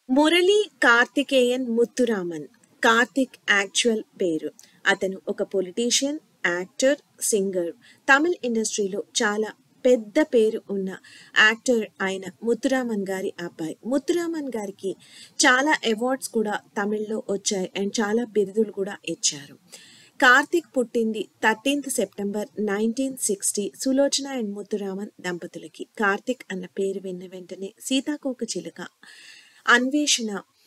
Murali Karthikeyan Muthuraman Karthik actual పేరు అతను ఒక పొలిటీషియన్ యాక్టర్ సింగర్ తమిళ్ ఇండస్ట్రీలో చాలా పెద్ద పేరు ఉన్న యాక్టర్ అయిన ముత్తురామన్ గారి అబ్బాయి ముత్తురామన్ గారికి చాలా అవార్డ్స్ కూడా తమిళ్లో వచ్చాయి అండ్ చాలా బిరుదులు కూడా ఇచ్చారు కార్తిక్ పుట్టింది thirteenth September nineteen sixty Sulochana and Muthuraman దంపతులకి కార్తిక్ అన్న పేరు విన్న వెంటనే సీతాకోక చిలుక అన్వేషణ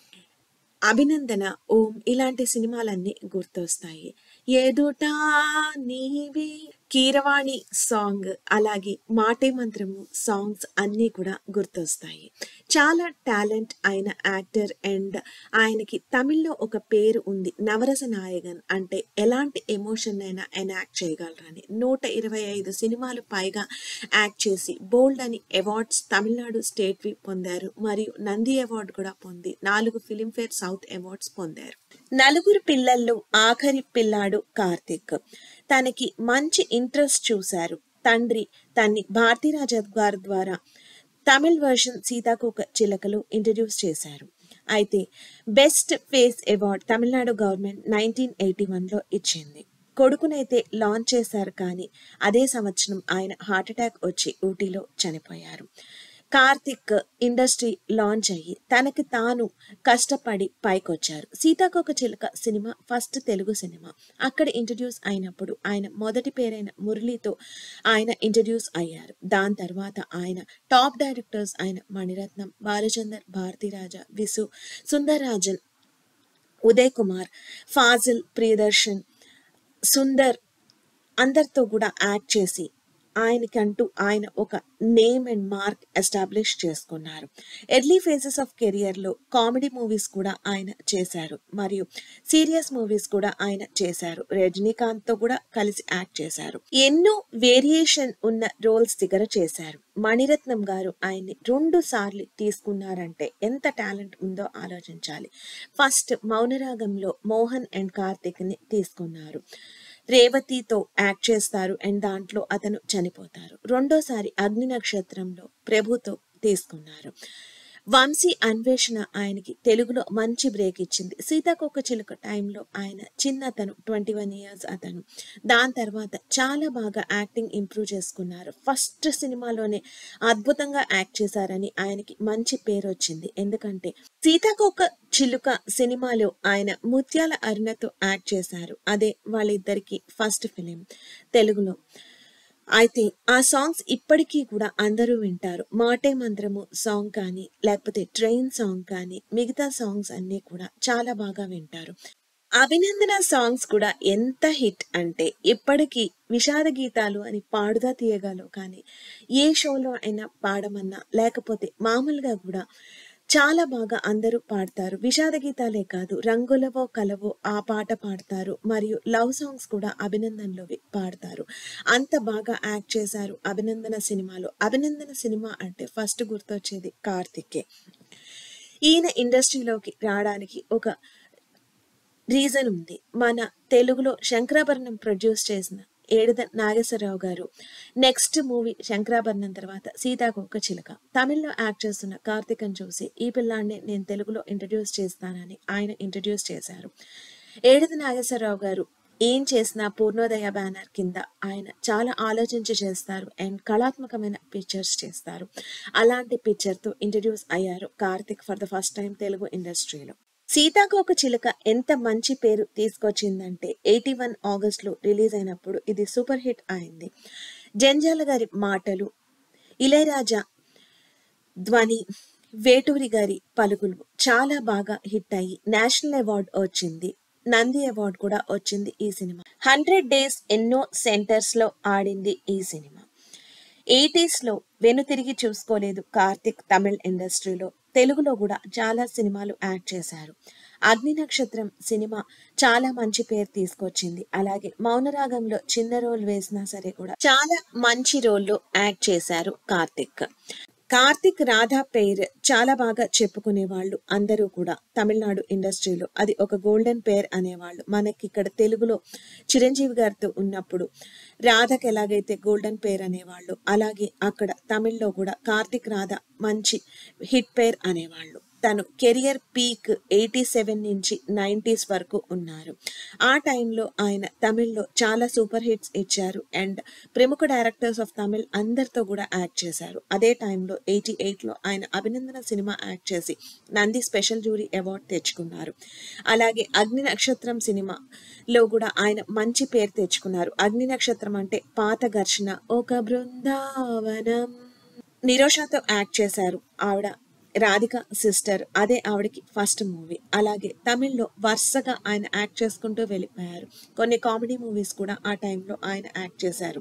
అభినందన ఓం ఇలాంటి సినిమాలన్నీ గుర్తొస్తాయి ఏదోటా నీవే కీరవాణి సాంగ్ అలాగే మాటే మంత్రము సాంగ్స్ అన్నీ కూడా గుర్తొస్తాయి చాలా టాలెంట్ అయిన యాక్టర్ అండ్ ఆయనకి తమిళ్లో ఒక పేరు ఉంది నవరస నాయకన్ అంటే ఎలాంటి ఎమోషన్ అయినా ఎనాక్ట్ చేయగలరని నూట ఇరవై ఐదు సినిమాలు పైగా యాక్ట్ చేసి బోల్డ్ అని అవార్డ్స్ తమిళనాడు స్టేట్వి పొందారు మరియు నంది అవార్డు కూడా పొంది నాలుగు ఫిలింఫేర్ సౌత్ అవార్డ్స్ పొందారు నలుగురు పిల్లల్లో ఆఖరి పిల్లాడు కార్తిక్ తనకి మంచి ఇంట్రెస్ట్ చూశారు తండ్రి తన్ని భారతీరాజా గారి ద్వారా తమిళ్ వర్షన్ సీతాకోక చిలకలు ఇంట్రడ్యూస్ చేశారు అయితే best face award Tamilnadu government nineteen eighty వన్లో ఇచ్చింది కొడుకునైతే లాంచ్ చేశారు కానీ అదే సంవత్సరం ఆయన హార్ట్అటాక్ వచ్చి ఊటీలో చనిపోయారు కార్తిక్ ఇండస్ట్రీ లాంచ్ అయ్యి తనకి తాను కష్టపడి పైకొచ్చారు Seethakoka Chiluka cinema first Telugu cinema అక్కడ ఇంట్రడ్యూస్ అయినప్పుడు ఆయన మొదటి పేరైన మురళితో ఆయన ఇంట్రడ్యూస్ అయ్యారు దాని తర్వాత ఆయన టాప్ డైరెక్టర్స్ అయిన మణిరత్నం బాలచందర్ భారతీరాజా విసు సుందరరాజన్ ఉదయ్ కుమార్ ఫాజిల్ ప్రియదర్శన్ సుందర్ అందరితో కూడా యాక్ట్ చేసి ఆయనకంటూ ఆయన ఒక నేమ్ అండ్ మార్క్ ఎస్టాబ్లిష్ చేసుకున్నారు ఎర్లీ ఫేజెస్ ఆఫ్ కెరియర్లో కామెడీ మూవీస్ కూడా ఆయన చేశారు మరియు సీరియస్ మూవీస్ కూడా ఆయన చేశారు రజనీకాంత్తో కూడా కలిసి యాక్ట్ చేశారు ఎన్నో వేరియేషన్ ఉన్న రోల్స్ దగ్గర చేశారు మణిరత్నం గారు ఆయన్ని రెండు సార్లు తీసుకున్నారంటే ఎంత టాలెంట్ ఉందో ఆలోచించాలి ఫస్ట్ మౌనరాగంలో మోహన్ అండ్ కార్తిక్ని తీసుకున్నారు రేవతితో యాక్ట్ చేస్తారు అండ్ దాంట్లో అతను చనిపోతారు రెండోసారి అగ్ని నక్షత్రంలో ప్రభుతో తీసుకున్నారు వంశీ అన్వేషణ ఆయనకి తెలుగులో మంచి బ్రేక్ ఇచ్చింది సీతాకోక చిలుక టైంలో ఆయన చిన్న అతను ట్వంటీ వన్ ఇయర్స్ అతను దాని తర్వాత చాలా బాగా యాక్టింగ్ ఇంప్రూవ్ చేసుకున్నారు ఫస్ట్ సినిమాలోనే అద్భుతంగా యాక్ట్ చేశారని ఆయనకి మంచి పేరు వచ్చింది ఎందుకంటే సీతాకోక చిలుక సినిమాలో ఆయన ముత్యాల అరుణతో యాక్ట్ చేశారు అదే వాళ్ళిద్దరికి ఫస్ట్ ఫిలిం తెలుగులో అయితే ఆ సాంగ్స్ ఇప్పటికీ కూడా అందరూ వింటారు మాటే మంత్రము సాంగ్ కానీ లేకపోతే ట్రైన్ సాంగ్ కానీ మిగతా సాంగ్స్ అన్నీ కూడా చాలా బాగా వింటారు అభినందన సాంగ్స్ కూడా ఎంత హిట్ అంటే ఇప్పటికీ విషాద గీతాలు అని పాడుదా తీయగాలో కానీ ఏ షోలో అయినా పాడమన్నా లేకపోతే మామూలుగా కూడా చాలా బాగా అందరూ పాడతారు విషాద గీతాలే కాదు రంగులవో కలవో ఆ పాట పాడతారు మరియు లవ్ సాంగ్స్ కూడా అభినందనలోవి పాడతారు అంత బాగా యాక్ట్ చేశారు అభినందన సినిమాలో అభినందన సినిమా అంటే ఫస్ట్ గుర్తొచ్చేది కార్తికే ఈయన ఇండస్ట్రీలోకి రావడానికి ఒక రీజన్ ఉంది మన తెలుగులో శంకరాభరణం ప్రొడ్యూస్ చేసిన ఏడుద నాగేశ్వరరావు గారు నెక్స్ట్ మూవీ శంకరాభరణం తర్వాత సీతాకోక చిలక తమిళ్లో యాక్ట్ చేస్తున్న కార్తికన్ చూసి ఈ పిల్లాడిని నేను తెలుగులో ఇంట్రడ్యూస్ చేస్తానని ఆయన ఇంట్రడ్యూస్ చేశారు ఏడుద నాగేశ్వరరావు గారు ఏం చేసినా పూర్ణోదయ బ్యానర్ కింద ఆయన చాలా ఆలోచించి చేస్తారు అండ్ కళాత్మకమైన పిక్చర్స్ చేస్తారు అలాంటి పిక్చర్తో ఇంట్రడ్యూస్ అయ్యారు Karthik for the first time Telugu ఇండస్ట్రీలో సీతాకోక చిలుక ఎంత మంచి పేరు తీసుకొచ్చిందంటే ఎయిటీ వన్ ఆగస్ట్లో రిలీజ్ అయినప్పుడు ఇది సూపర్ హిట్ అయింది జంజాల గారి మాటలు ఇళయరాజా ధ్వని వేటూరి గారి పలుకులు చాలా బాగా హిట్ అయ్యి నేషనల్ అవార్డ్ వచ్చింది నంది అవార్డు కూడా వచ్చింది ఈ సినిమా హండ్రెడ్ డేస్ ఎన్నో సెంటర్స్ లో ఆడింది ఈ సినిమా ఎయిటీస్ లో వెనుతిరిగి చూసుకోలేదు కార్తిక్ తమిళ్ ఇండస్ట్రీలో తెలుగులో కూడా చాలా సినిమాలు యాక్ట్ చేశారు అగ్ని నక్షత్రం సినిమా చాలా మంచి పేరు తీసుకొచ్చింది అలాగే మౌనరాగంలో చిన్న రోల్ వేసినా సరే కూడా చాలా మంచి రోల్లో యాక్ట్ చేశారు కార్తిక్ కార్తిక్ రాధా పేరు చాలా బాగా చెప్పుకునే వాళ్ళు అందరూ కూడా తమిళనాడు ఇండస్ట్రీలో అది ఒక గోల్డెన్ పేర్ అనేవాళ్ళు మనకి ఇక్కడ తెలుగులో చిరంజీవి గారితో ఉన్నప్పుడు రాధకి ఎలాగైతే గోల్డెన్ పేర్ అనేవాళ్ళు అలాగే అక్కడ తమిళ్లో కూడా కార్తిక్ రాధ మంచి హిట్ పేర్ అనేవాళ్ళు తను కెరియర్ పీక్ ఎయిటీ సెవెన్ నుంచి నైంటీస్ వరకు ఉన్నారు ఆ టైంలో ఆయన తమిళ్లో చాలా సూపర్ హిట్స్ ఇచ్చారు అండ్ ప్రముఖ డైరెక్టర్స్ ఆఫ్ తమిళ్ అందరితో కూడా యాక్ట్ చేశారు అదే టైంలో ఎయిటీ ఎయిట్లో ఆయన అభినందన సినిమా యాక్ట్ చేసి నంది స్పెషల్ జూరీ అవార్డు తెచ్చుకున్నారు అలాగే అగ్ని నక్షత్రం సినిమాలో కూడా ఆయన మంచి పేరు తెచ్చుకున్నారు అగ్ని నక్షత్రం అంటే పాత ఘర్షణ ఒక బృందావనం నిరోషాతో యాక్ట్ చేశారు ఆవిడ రాధిక సిస్టర్ అదే ఆవిడకి ఫస్ట్ మూవీ అలాగే తమిళ్లో వరుసగా ఆయన యాక్ట్ చేసుకుంటూ వెళ్ళిపోయారు కొన్ని కామెడీ మూవీస్ కూడా ఆ టైంలో ఆయన యాక్ట్ చేశారు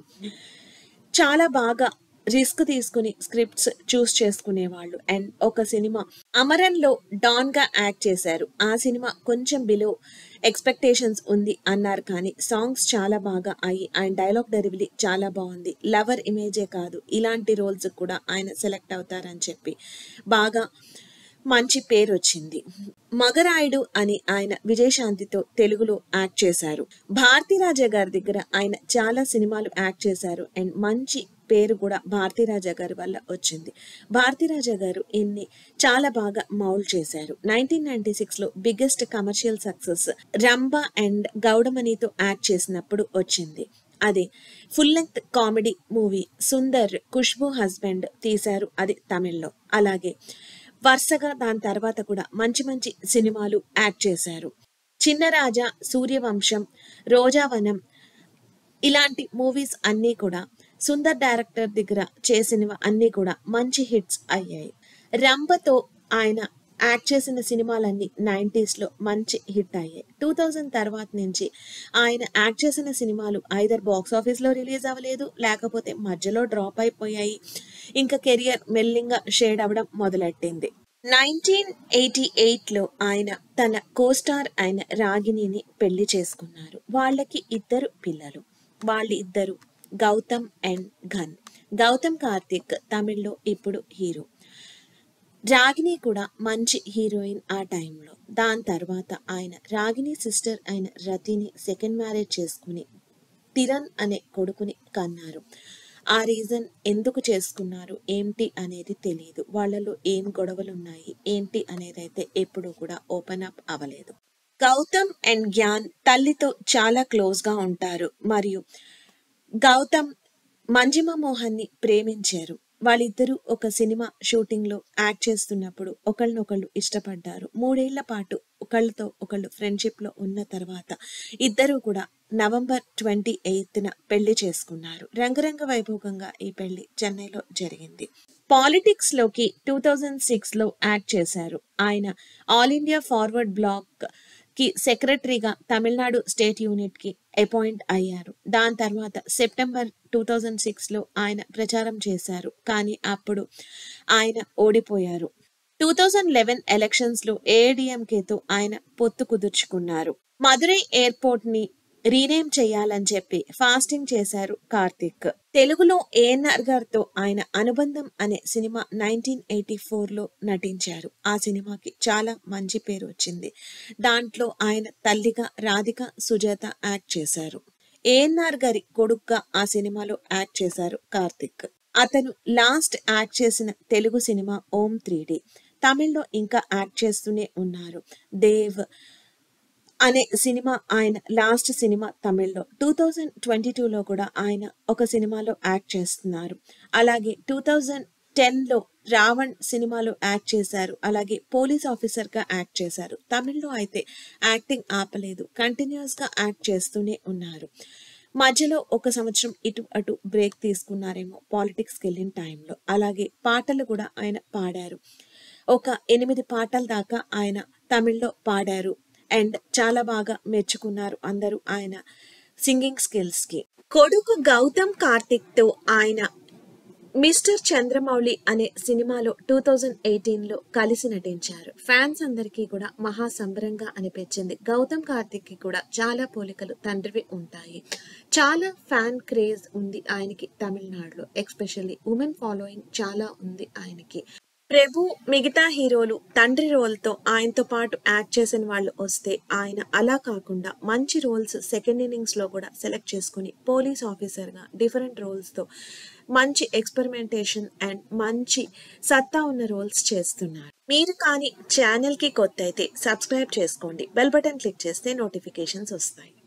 చాలా బాగా రిస్క్ తీసుకుని స్క్రిప్ట్స్ చూస్ చేసుకునేవాళ్ళు అండ్ ఒక సినిమా అమరన్లో డాన్ గా యాక్ట్ చేశారు ఆ సినిమా కొంచెం బిలో ఎక్స్పెక్టేషన్స్ ఉంది అన్నారు కానీ సాంగ్స్ చాలా బాగా అయ్యి ఆయన డైలాగ్ డెలివరీ చాలా బాగుంది లవర్ ఇమేజే కాదు ఇలాంటి రోల్స్ కూడా ఆయన సెలెక్ట్ అవుతారని చెప్పి బాగా మంచి పేరు వచ్చింది మగరాయుడు అని ఆయన విజయశాంతితో తెలుగులో యాక్ట్ చేశారు భారతీరాజా గారి దగ్గర ఆయన చాలా సినిమాలు యాక్ట్ చేశారు అండ్ మంచి పేరు కూడా భారతీరాజా గారి వల్ల వచ్చింది భారతీరాజా గారు ఇన్ని చాలా బాగా మౌల్డ్ చేశారు నైన్టీన్ నైన్టీ సిక్స్ లో biggest commercial success Rambha and గౌడమణితో యాక్ట్ చేసినప్పుడు వచ్చింది అదే full length comedy movie Sundar Khushbu husband తీశారు అది తమిళ్లో అలాగే వరుసగా దాని తర్వాత కూడా మంచి మంచి సినిమాలు యాక్ట్ చేశారు చిన్నరాజా సూర్యవంశం రోజావనం ఇలాంటి మూవీస్ అన్నీ కూడా సుందర్ డైరెక్టర్ దగ్గర చేసినవి అన్నీ కూడా మంచి హిట్స్ అయ్యాయి రంభతో ఆయన యాక్ట్ చేసిన సినిమాలన్నీ నైంటీస్లో మంచి హిట్ అయ్యాయి టూ థౌజండ్ తర్వాత నుంచి ఆయన యాక్ట్ చేసిన సినిమాలు ఐదర్ బాక్స్ ఆఫీస్లో రిలీజ్ అవ్వలేదు లేకపోతే మధ్యలో డ్రాప్ అయిపోయాయి ఇంకా కెరియర్ మెల్లింగా షేడ్ అవ్వడం మొదలెట్టింది నైన్టీన్ ఎయిటీ ఎయిట్లో ఆయన తన కోస్టార్ అయిన రాగిణిని పెళ్లి చేసుకున్నారు వాళ్ళకి ఇద్దరు పిల్లలు వాళ్ళిద్దరు గౌతమ్ అండ్ ఘన్ గౌతమ్ కార్తిక్ తమిళ్లో ఇప్పుడు హీరో రాగిణి కూడా మంచి హీరోయిన్ ఆ టైంలో దాని తర్వాత ఆయన రాగిణి సిస్టర్ అయిన రతిని సెకండ్ మ్యారేజ్ చేసుకుని తిరణ్ అనే కొడుకుని కన్నారు ఆ రీజన్ ఎందుకు చేసుకున్నారు ఏంటి అనేది తెలియదు వాళ్ళలో ఏం గొడవలు ఉన్నాయి ఏంటి అనేది అయితే ఎప్పుడూ కూడా ఓపెన్ అప్ అవ్వలేదు గౌతమ్ అండ్ జ్ఞాన్ తల్లితో చాలా క్లోజ్ గా ఉంటారు మరియు గౌతమ్ మంజిమ మోహన్ ని ప్రేమించారు వాళ్ళిద్దరూ ఒక సినిమా షూటింగ్ లో యాక్ట్ చేస్తున్నప్పుడు ఒకళ్ళనొకళ్ళు ఇష్టపడ్డారు మూడేళ్ల పాటు ఒకళ్ళతో ఒకళ్ళు ఫ్రెండ్షిప్ లో ఉన్న తర్వాత ఇద్దరు కూడా నవంబర్ ట్వంటీ ఎయిత్న పెళ్లి చేసుకున్నారు రంగరంగ వైభోగంగా ఈ పెళ్లి చెన్నైలో జరిగింది పాలిటిక్స్ లోకి టూ థౌజండ్ సిక్స్ లో యాక్ట్ చేశారు ఆయన ఆల్ ఇండియా ఫార్వర్డ్ బ్లాక్ కి సెక్రటరీగా తమిళనాడు స్టేట్ యూనిట్ కి అపాయింట్ అయ్యారు దాని తర్వాత సెప్టెంబర్ టూ థౌజండ్ సిక్స్ లో ఆయన ప్రచారం చేశారు కానీ అప్పుడు ఆయన ఓడిపోయారు టూ థౌజండ్ లెవెన్ ఎలక్షన్స్ లో ఏఐడిఎంకేతో ఆయన పొత్తు కుదుర్చుకున్నారు మదురై ఎయిర్పోర్ట్ ని రీనేమ్ చేయాలని చెప్పి ఫాస్టింగ్ చేశారు కార్తిక్ తెలుగులో ఏఎన్ఆర్ గారితో ఆయన అనుబంధం అనే సినిమా నైన్టీన్ ఎయిటీ ఫోర్ లో నటించారు ఆ సినిమాకి చాలా మంచి పేరు వచ్చింది దాంట్లో ఆయన తల్లిగా రాధిక సుజాత యాక్ట్ చేశారు ఏఎన్ఆర్ గారి కొడుకుగా ఆ సినిమాలో యాక్ట్ చేశారు కార్తిక్ అతను లాస్ట్ యాక్ట్ చేసిన Telugu cinema Om three D తమిళ్లో ఇంకా యాక్ట్ చేస్తూనే ఉన్నారు దేవ్ అనే సినిమా ఆయన లాస్ట్ సినిమా తమిళ్లో టూ థౌజండ్ ట్వంటీ టూలో కూడా ఆయన ఒక సినిమాలో యాక్ట్ చేస్తున్నారు అలాగే టూ థౌజండ్ టెన్లో రావణ్ సినిమాలో యాక్ట్ చేశారు అలాగే పోలీస్ ఆఫీసర్గా యాక్ట్ చేశారు తమిళ్లో అయితే యాక్టింగ్ ఆపలేదు కంటిన్యూస్గా యాక్ట్ చేస్తూనే ఉన్నారు మధ్యలో ఒక సంవత్సరం ఇటు అటు బ్రేక్ తీసుకున్నారేమో పాలిటిక్స్కి వెళ్ళిన టైంలో అలాగే పాటలు కూడా ఆయన పాడారు ఒక ఎనిమిది పాటల దాకా ఆయన తమిళ్లో పాడారు అండ్ చాలా బాగా మెచ్చుకున్నారు అందరూ ఆయన సింగింగ్ స్కిల్స్ కి కొడుకు గౌతమ్ కార్తిక్ తో ఆయన మిస్టర్ చంద్రమౌళి అనే సినిమాలో టూ థౌజండ్ ఎయిటీన్ లో కలిసి నటించారు ఫ్యాన్స్ అందరికీ కూడా మహా సంబరంగా అనిపించింది గౌతమ్ కార్తిక్ కి కూడా చాలా పోలికలు తండ్రివి ఉంటాయి చాలా ఫ్యాన్ క్రేజ్ ఉంది ఆయనకి తమిళనాడులో ఎక్స్పెషల్లీ ఉమెన్ ఫాలోయింగ్ చాలా ఉంది ఆయనకి ప్రభు మిగతా హీరోలు తండ్రి రోల్తో ఆయనతో పాటు యాక్ట్ చేసిన వాళ్ళు వస్తే ఆయన అలా కాకుండా మంచి రోల్స్ సెకండ్ ఇన్నింగ్స్ లో కూడా సెలెక్ట్ చేసుకుని పోలీస్ ఆఫీసర్ గా డిఫరెంట్ రోల్స్ తో మంచి ఎక్స్పెరిమెంటేషన్ అండ్ మంచి సత్తా ఉన్న రోల్స్ చేస్తున్నారు మీరు కానీ ఛానల్‌కి కొత్తయితే సబ్స్క్రైబ్ చేసుకోండి. బెల్ బటన్ క్లిక్ చేస్తే నోటిఫికేషన్స్ వస్తాయి.